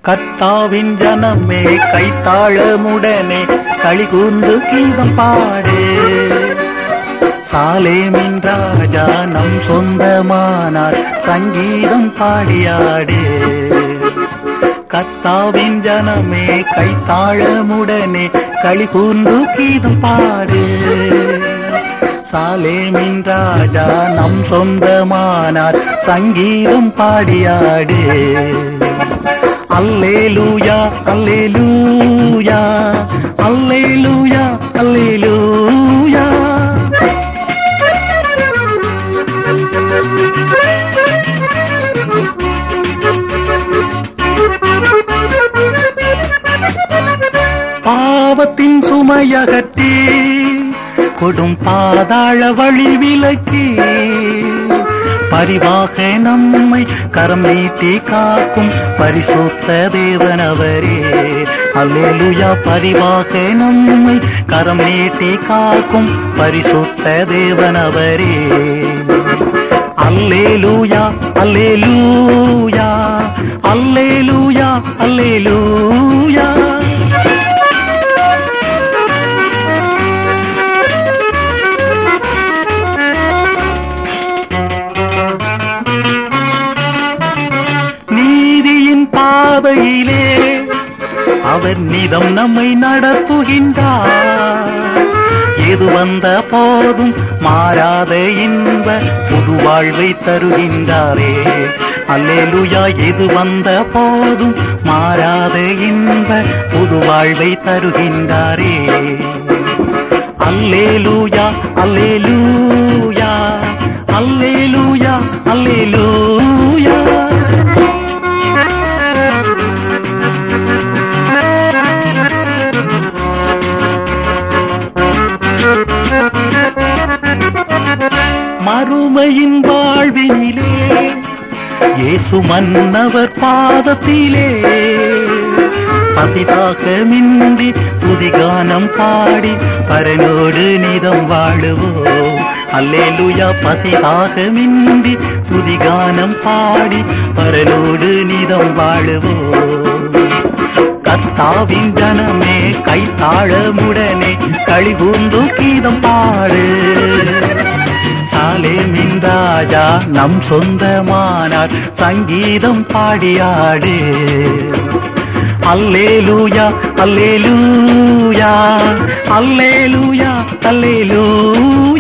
கத்தாவின் ஜனமே கைத்தாளமுடனே களிகூர்ந்து கீதம் பாடு சாலேமின் ராஜா நம் சொந்தமானார் சங்கீதம் பாடியாடு கத்தாவின் ஜனமே கைத்தாளமுடனே களிகூர்ந்து கீதம் பாடு சாலேமின் ராஜா நம் சொந்தமானார் சங்கீதம் பாடியாடு அல்லேலூயா அல்லேலூயா அல்லேலூயா அல்லேலூயா பாவத்தின் சுமையகற்றி கொடும் பாதாள வழி விலக்கி பரிவாக நம்மை கரம் நீட்டி காக்கும் பரிசுத்த தேவனவரே அல்லேலுயா பரிவாக நம்மை கரம் நீட்டி காக்கும் பரிசுத்த தேவனவரே அல்லேலூயா அல்லேலூயா அல்லேலூயா அல்லேலூயா நீதியின் பாதையிலே அவர் நிதம் நம்மை நடத்துகின்றார் எது வந்த போதும் மாறாத இன்ப புது வாழ்வை தருகின்றாரே அல்லேலுயா எது வந்த போதும் மாறாத இன்ப புது வாழ்வை தருகின்றாரே அல்லேலூயா அல்லேலூயா அல்லேலூயா அல்லேலூயா மறுமையின் வாழ்வினிலே இயேசு மன்னவர் பாதத்திலே பசிதாக மிந்தி புதிகானம் பாடி பரனோடு நிதம் வாழுவோம் அல்லேலுயா பசிதாக மிந்தி புதிகானம் பாடி பரனோடு நிதம் வாழுவோம் கத்தாவின் ஜனமே கைத்தாளமுடனே களிபூந்து கீதம் பாடு சாலேமின் ராஜா நம் சொந்தமானார் சங்கீதம் பாடியாடு அல்லேலூயா அல்லேலூயா அல்லேலூயா அல்லேலூயா